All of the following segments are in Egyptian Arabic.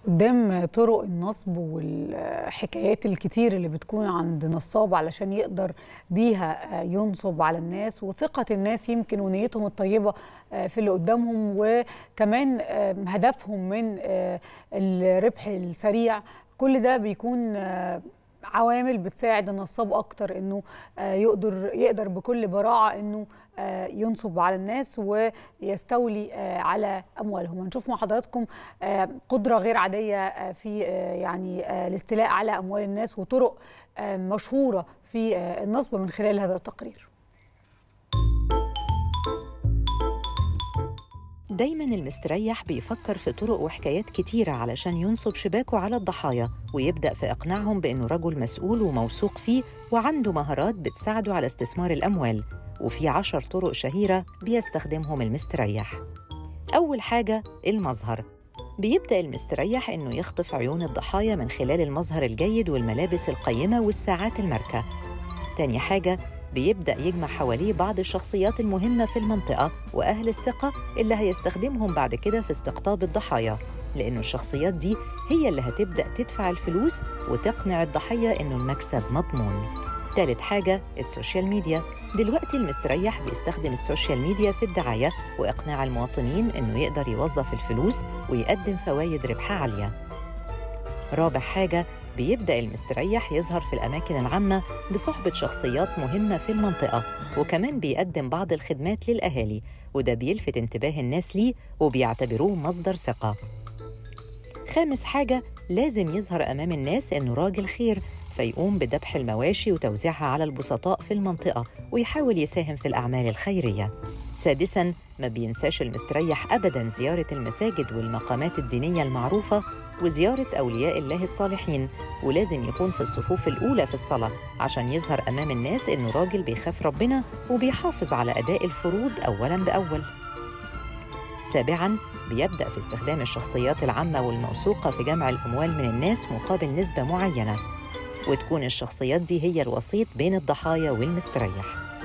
قدام طرق النصب والحكايات الكتير اللي بتكون عند نصاب علشان يقدر بيها ينصب على الناس وثقة الناس يمكن ونيتهم الطيبة في اللي قدامهم وكمان هدفهم من الربح السريع كل ده بيكون عوامل بتساعد النصاب اكتر انه يقدر يقدر بكل براعه انه ينصب على الناس ويستولي على اموالهم هنشوف مع حضراتكم قدره غير عاديه في يعني الاستيلاء على اموال الناس وطرق مشهوره في النصب من خلال هذا التقرير دايما المستريح بيفكر في طرق وحكايات كتيرة علشان ينصب شباكه على الضحايا ويبدأ في إقناعهم بأنه رجل مسؤول وموثوق فيه وعنده مهارات بتساعده على استثمار الأموال وفي عشر طرق شهيرة بيستخدمهم المستريح أول حاجة المظهر بيبدأ المستريح إنه يخطف عيون الضحايا من خلال المظهر الجيد والملابس القيمة والساعات الماركة تاني حاجة بيبدأ يجمع حواليه بعض الشخصيات المهمة في المنطقة وأهل الثقة اللي هيستخدمهم بعد كده في استقطاب الضحايا لأنه الشخصيات دي هي اللي هتبدأ تدفع الفلوس وتقنع الضحية إنه المكسب مضمون تالت حاجة السوشيال ميديا دلوقتي المستريح بيستخدم السوشيال ميديا في الدعاية وإقناع المواطنين إنه يقدر يوظف الفلوس ويقدم فوايد ربح عالية رابع حاجة بيبدأ المستريح يظهر في الأماكن العامة بصحبة شخصيات مهمة في المنطقة وكمان بيقدم بعض الخدمات للأهالي وده بيلفت انتباه الناس ليه وبيعتبروه مصدر ثقة خامس حاجة لازم يظهر أمام الناس إنه راجل خير فيقوم بذبح المواشي وتوزيعها على البسطاء في المنطقة ويحاول يساهم في الأعمال الخيرية سادساً ما بينساش المستريح أبداً زيارة المساجد والمقامات الدينية المعروفة وزيارة أولياء الله الصالحين ولازم يكون في الصفوف الأولى في الصلاة عشان يظهر أمام الناس إنه راجل بيخاف ربنا وبيحافظ على أداء الفروض أولاً بأول سابعاً بيبدأ في استخدام الشخصيات العامة والموثوقة في جمع الأموال من الناس مقابل نسبة معينة وتكون الشخصيات دي هي الوسيط بين الضحايا والمستريح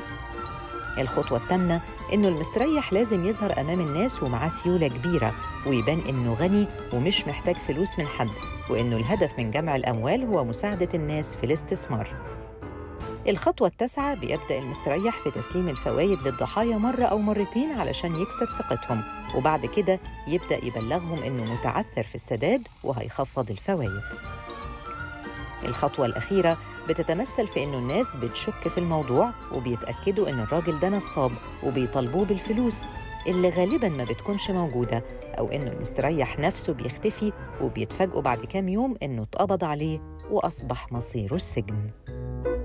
الخطوة الثامنة إنه المستريح لازم يظهر أمام الناس ومعاه سيولة كبيرة ويبان إنه غني ومش محتاج فلوس من حد وإنه الهدف من جمع الأموال هو مساعدة الناس في الاستثمار الخطوة التاسعة بيبدأ المستريح في تسليم الفوائد للضحايا مرة أو مرتين علشان يكسب ثقتهم وبعد كده يبدأ يبلغهم إنه متعثر في السداد وهيخفض الفوائد الخطوة الأخيرة بتتمثل في إنه الناس بتشك في الموضوع وبيتأكدوا إن الراجل ده نصاب وبيطالبوه بالفلوس اللي غالباً ما بتكونش موجودة أو إنه المستريح نفسه بيختفي وبيتفاجئوا بعد كام يوم إنه اتقبض عليه وأصبح مصيره السجن